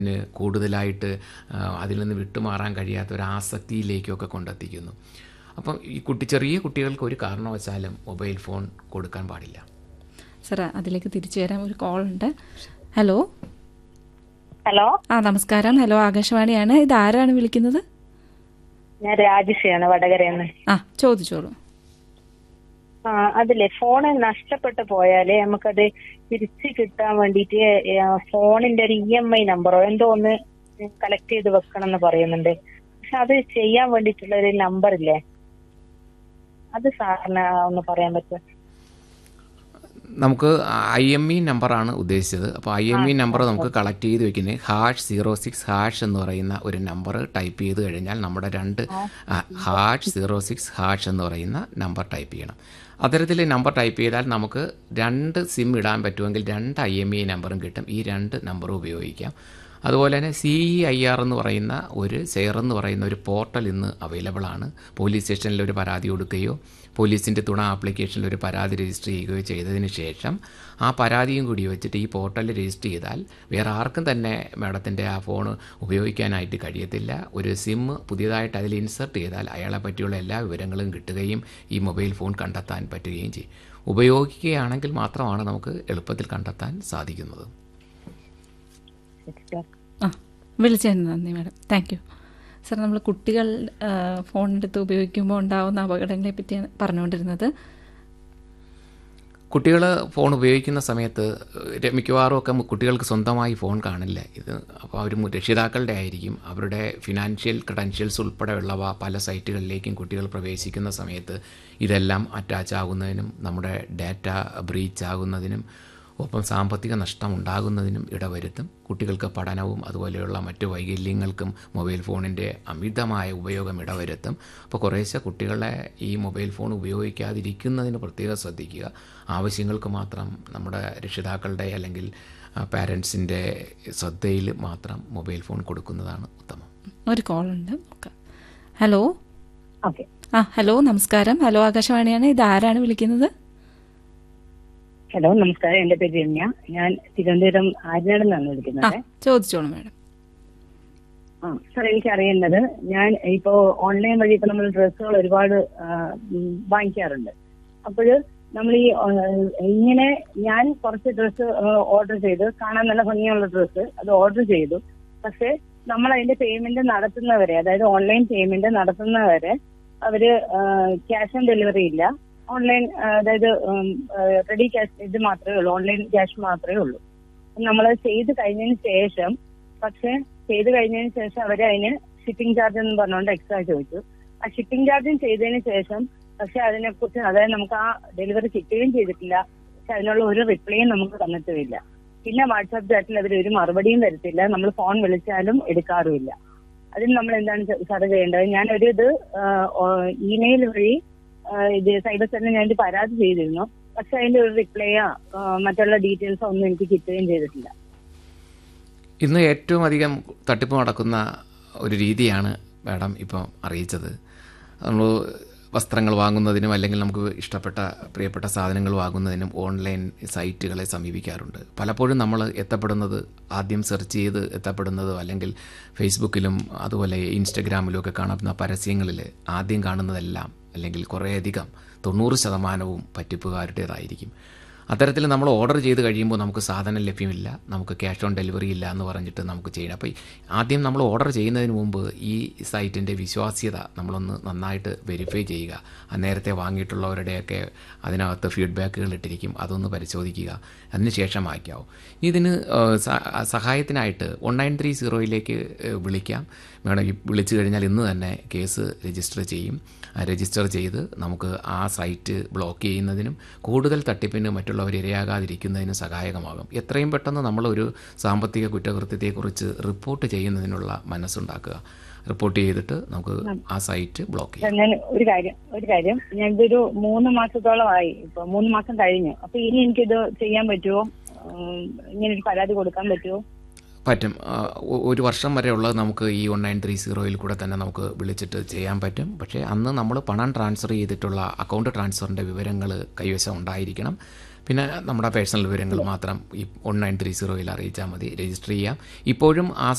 ന് കൂടുതലായിട്ട് ആ, അതിൽ നിന്ന് വിട്ടുമാറാൻ കഴിയാത്ത ഒരു ആസക്തിയിലേക്കൊക്കെ കൊണ്ടെത്തിക്കുന്നു അപ്പം ഈ കുട്ടി ചെറിയ കുട്ടികൾക്ക് ഒരു കാരണവശാലും മൊബൈൽ ഫോൺ കൊടുക്കാൻ പാടില്ല സാർ അതിലേക്ക് തിരിച്ചു വരാൻ ഒരു കോൾ ഉണ്ട് ഹലോ ഹലോ ആ നമസ്കാരം ഹലോ ആകാശവാണിയാണ് ഇത് ആരാണ് വിളിക്കുന്നത് ഞാൻ രാജശ്രീയാണ് വടകരയെന്ന് ആ ചോദിച്ചോളൂ ആ അതില്ലേ ഫോണ് നഷ്ടപ്പെട്ടു പോയാല് നമുക്കത് തിരിച്ചു കിട്ടാൻ വേണ്ടിയിട്ട് ഫോണിന്റെ ഒരു ഇ എം ഐ നമ്പറോ എന്തോ ഒന്ന് കളക്ട് ചെയ്ത് വെക്കണം എന്ന് പറയുന്നുണ്ട് പക്ഷെ അത് ചെയ്യാൻ വേണ്ടിയിട്ടുള്ള ഒരു നമ്പർ ഇല്ലേ അത് സാറിന് ഒന്ന് പറയാൻ പറ്റുമോ നമുക്ക് ഐ എം ഇ നമ്പറാണ് ഉദ്ദേശിച്ചത് അപ്പോൾ ഐ എം ഇ നമ്പർ നമുക്ക് കളക്ട് ചെയ്ത് വെക്കുന്നത് ഹാഷ് സീറോ സിക്സ് ഹാഷ് എന്ന് പറയുന്ന ഒരു നമ്പർ ടൈപ്പ് ചെയ്ത് കഴിഞ്ഞാൽ നമ്മുടെ രണ്ട് ഹാഷ് സീറോ സിക്സ് ഹാഷ് എന്ന് പറയുന്ന നമ്പർ ടൈപ്പ് ചെയ്യണം അത്തരത്തിൽ നമ്പർ ടൈപ്പ് ചെയ്താൽ നമുക്ക് രണ്ട് സിം ഇടാൻ പറ്റുമെങ്കിൽ രണ്ട് ഐ എം ഇ നമ്പറും കിട്ടും ഈ രണ്ട് നമ്പറും ഉപയോഗിക്കാം അതുപോലെ തന്നെ സി ഇ ഐ ആർ എന്ന് പറയുന്ന ഒരു സെയർ എന്ന് പറയുന്ന ഒരു പോർട്ടൽ ഇന്ന് അവൈലബിൾ ആണ് പോലീസ് സ്റ്റേഷനിൽ ഒരു പരാതി കൊടുക്കുകയോ പോലീസിൻ്റെ തുണ ആപ്ലിക്കേഷനിൽ ഒരു പരാതി രജിസ്റ്റർ ചെയ്യുകയോ ചെയ്തതിന് ശേഷം ആ പരാതിയും കൂടി വെച്ചിട്ട് ഈ പോർട്ടലിൽ രജിസ്റ്റർ ചെയ്താൽ വേറെ ആർക്കും തന്നെ മാഡത്തിൻ്റെ ആ ഫോൺ ഉപയോഗിക്കാനായിട്ട് കഴിയത്തില്ല ഒരു സിം പുതിയതായിട്ട് അതിൽ ഇൻസർട്ട് ചെയ്താൽ അയാളെ പറ്റിയുള്ള എല്ലാ വിവരങ്ങളും കിട്ടുകയും ഈ മൊബൈൽ ഫോൺ കണ്ടെത്താൻ പറ്റുകയും ചെയ്യും ഉപയോഗിക്കുകയാണെങ്കിൽ മാത്രമാണ് നമുക്ക് എളുപ്പത്തിൽ കണ്ടെത്താൻ സാധിക്കുന്നത് ആ വിളിച്ചതിന് നന്ദി മാഡം താങ്ക് യു സാർ നമ്മൾ കുട്ടികൾ ആ, ഫോണെടുത്ത് ഉപയോഗിക്കുമ്പോൾ ഉണ്ടാവുന്ന അപകടങ്ങളെ പറ്റിയാണ് പറഞ്ഞുകൊണ്ടിരുന്നത് കുട്ടികൾ ഫോൺ ഉപയോഗിക്കുന്ന സമയത്ത് ഏഹ്, മിക്കവാറും ഒക്കെ കുട്ടികൾക്ക് സ്വന്തമായി ഫോൺ കാണില്ല ഇത് അപ്പോൾ അവർ രക്ഷിതാക്കളുടെ ആയിരിക്കും അവരുടെ ഫിനാൻഷ്യൽ ക്രെഡൻഷ്യൽസ് ഉൾപ്പെടെയുള്ളവ പല സൈറ്റുകളിലേക്കും കുട്ടികൾ പ്രവേശിക്കുന്ന സമയത്ത് ഇതെല്ലാം അറ്റാച്ച് ആകുന്നതിനും നമ്മുടെ ഡാറ്റ ബ്രീച്ച് ആകുന്നതിനും ഒപ്പം സാമ്പത്തിക നഷ്ടം ഉണ്ടാകുന്നതിനും ഇടവരുത്തും കുട്ടികൾക്ക് പഠനവും അതുപോലെയുള്ള മറ്റു വൈകല്യങ്ങൾക്കും മൊബൈൽ ഫോണിൻ്റെ അമിതമായ ഉപയോഗം ഇടവരുത്തും അപ്പോൾ കുറേശ്ശെ കുട്ടികളെ ഈ മൊബൈൽ ഫോൺ ഉപയോഗിക്കാതിരിക്കുന്നതിന് പ്രത്യേകം ശ്രദ്ധിക്കുക ആവശ്യങ്ങൾക്ക് മാത്രം നമ്മുടെ രക്ഷിതാക്കളുടെ അല്ലെങ്കിൽ പാരൻസിൻ്റെ ശ്രദ്ധയിൽ മാത്രം മൊബൈൽ ഫോൺ കൊടുക്കുന്നതാണ് ഉത്തമം ഒരു കോൾ ഉണ്ട് നോക്കാം ഹലോ ഓക്കെ ആ ഹലോ നമസ്കാരം ഹലോ ആകാശവാണിയാണ് ഇത് ആരാണ് വിളിക്കുന്നത് ഹലോ നമസ്കാരം എന്റെ പേര് രമ്യ ഞാൻ തിരുവനന്തപുരം ആര്യനാട് നിന്നാണ് ആ വിളിക്കുന്നത് ചോദിച്ചോളൂ മാഡം ആ സാർ എനിക്ക് അറിയേണ്ടത് ഞാൻ ഇപ്പോ ഓൺലൈൻ വഴി ഇപ്പൊ നമ്മൾ ഡ്രസ്സുകൾ ഒരുപാട് ആ, ഉം, വാങ്ങിക്കാറുണ്ട് അപ്പോൾ നമ്മൾ ഈ ആ, ഇങ്ങനെ ഞാൻ കുറച്ച് ഡ്രസ്സ് ഓർഡർ ചെയ്ത് കാണാൻ നല്ല ഭംഗിയുള്ള ഡ്രസ്സ് അത് ഓർഡർ ചെയ്തു പക്ഷെ നമ്മൾ അതിന്റെ പേയ്മെന്റ് നടത്തുന്നവരെ അതായത് ഓൺലൈൻ പേയ്മെന്റ് നടത്തുന്നവരെ അവര് ക്യാഷ് ഓൺ ഡെലിവറി ഇല്ല ഓൺലൈൻ അതായത് റെഡി ക്യാഷ് ഇത് മാത്രമേ ഉള്ളൂ ഓൺലൈൻ ക്യാഷ് മാത്രമേ ഉള്ളൂ നമ്മൾ ചെയ്ത് കഴിഞ്ഞതിന് ശേഷം പക്ഷെ ചെയ്ത് കഴിഞ്ഞതിന് ശേഷം അവര് അതിന് ഷിപ്പിംഗ് ചാർജ് എന്ന് പറഞ്ഞുകൊണ്ട് എക്സ്ട്രാ ചോദിച്ചു ആ ഷിപ്പിംഗ് ചാർജും ചെയ്തതിന് ശേഷം പക്ഷെ അതിനെ കുറിച്ച് അതായത് നമുക്ക് ആ ഡെലിവറി കിട്ടുകയും ചെയ്തിട്ടില്ല പക്ഷെ അതിനുള്ള ഒരു റിപ്ലൈയും നമുക്ക് തന്നിട്ടുമില്ല പിന്നെ വാട്സാപ്പ് ചാറ്റിൽ അവർ ഒരു മറുപടിയും തരത്തില്ല നമ്മൾ ഫോൺ വിളിച്ചാലും എടുക്കാറുമില്ല അതിന് നമ്മൾ എന്താണ് സാറ് ചെയ്യേണ്ടത് ഞാൻ ഒരു ഇത് ഇമെയിൽ വഴി ആ, ഇത് സൈബർ സെല്ലിന് ഞാൻ ഒരു പരാതി ചെയ്തിരുന്നു പക്ഷെ അതിന്റെ ഒരു റിപ്ലൈയോ മറ്റുള്ള ഡീറ്റെയിൽസോ ഒന്നും എനിക്ക് കിട്ടുകയും ചെയ്തിട്ടില്ല ഇന്ന് ഏറ്റവും അധികം തട്ടിപ്പ് നടക്കുന്ന ഒരു രീതിയാണ് മാഡം ഇപ്പം അറിയിച്ചത് നമ്മൾ വസ്ത്രങ്ങൾ വാങ്ങുന്നതിനും അല്ലെങ്കിൽ നമുക്ക് ഇഷ്ടപ്പെട്ട പ്രിയപ്പെട്ട സാധനങ്ങൾ വാങ്ങുന്നതിനും ഓൺലൈൻ സൈറ്റുകളെ സമീപിക്കാറുണ്ട് പലപ്പോഴും നമ്മൾ എത്തപ്പെടുന്നത് ആദ്യം സെർച്ച് ചെയ്ത് എത്തപ്പെടുന്നത് അല്ലെങ്കിൽ ഫേസ്ബുക്കിലും അതുപോലെ ഇൻസ്റ്റഗ്രാമിലും ഒക്കെ കാണുന്ന പരസ്യങ്ങളിൽ ആദ്യം കാണുന്നതെല്ലാം അല്ലെങ്കിൽ കുറേയധികം തൊണ്ണൂറ് ശതമാനവും പറ്റിപ്പുകാരുടേതായിരിക്കും അത്തരത്തിൽ നമ്മൾ ഓർഡർ ചെയ്ത് കഴിയുമ്പോൾ നമുക്ക് സാധനം ലഭ്യമില്ല നമുക്ക് ക്യാഷ് ഓൺ ഡെലിവറി ഇല്ല എന്ന് പറഞ്ഞിട്ട് നമുക്ക് ചെയ്യണം അപ്പോൾ ആദ്യം നമ്മൾ ഓർഡർ ചെയ്യുന്നതിന് മുമ്പ് ഈ സൈറ്റിൻ്റെ വിശ്വാസ്യത നമ്മളൊന്ന് നന്നായിട്ട് വെരിഫൈ ചെയ്യുക ആ നേരത്തെ വാങ്ങിയിട്ടുള്ളവരുടെയൊക്കെ അതിനകത്ത് ഫീഡ്ബാക്കുകൾ ഇട്ടിരിക്കും അതൊന്ന് പരിശോധിക്കുക അതിനുശേഷം വായിക്കാവും ഇതിന് ഏഹ്, സ- സഹായത്തിനായിട്ട് വൺ നയൻ ത്രീ സീറോയിലേക്ക് വിളിക്കാം വേണം ഈ വിളിച്ചു കഴിഞ്ഞാൽ ഇന്ന് തന്നെ കേസ് രജിസ്റ്റർ ചെയ്യും ആ രജിസ്റ്റർ ചെയ്ത് നമുക്ക് ആ സൈറ്റ് ബ്ലോക്ക് ചെയ്യുന്നതിനും കൂടുതൽ തട്ടിപ്പിന് മറ്റുള്ളവർ ഇരയാകാതിരിക്കുന്നതിനും സഹായകമാകും എത്രയും പെട്ടെന്ന് നമ്മളൊരു സാമ്പത്തിക കുറ്റകൃത്യത്തെക്കുറിച്ച് റിപ്പോർട്ട് ചെയ്യുന്നതിനുള്ള മനസ്സുണ്ടാക്കുക റിപ്പോർട്ട് ചെയ്തിട്ട് നമുക്ക് ആ സൈറ്റ് ബ്ലോക്ക് ചെയ്യാം ഞാൻ ഒരു കാര്യം ഒരു കാര്യം ഞാൻ ഇതൊരു മൂന്ന് മാസത്തോളമായി ഇപ്പൊ മൂന്ന് മാസം കഴിഞ്ഞു അപ്പൊ ഇനി എനിക്കിത് ചെയ്യാൻ പറ്റുമോ ഉം, ഇങ്ങനെ ഒരു പരാതി കൊടുക്കാൻ പറ്റുമോ പറ്റും ആ, ഒ- ഒരു വർഷം വരെ ഉള്ളത് നമുക്ക് ഈ വൺ നയൻ ത്രീ സീറോയിൽ കൂടെ തന്നെ നമുക്ക് വിളിച്ചിട്ട് ചെയ്യാൻ പറ്റും പക്ഷേ അന്ന് നമ്മൾ പണം ട്രാൻസ്ഫർ ചെയ്തിട്ടുള്ള അക്കൗണ്ട് ട്രാൻസ്ഫറിൻ്റെ വിവരങ്ങൾ കൈവശം ഉണ്ടായിരിക്കണം പിന്നെ നമ്മുടെ പേഴ്സണൽ വിവരങ്ങൾ മാത്രം ഈ വൺ നയൻ ത്രീ സീറോയിൽ അറിയിച്ചാൽ മതി രജിസ്റ്റർ ചെയ്യാം ഇപ്പോഴും ആ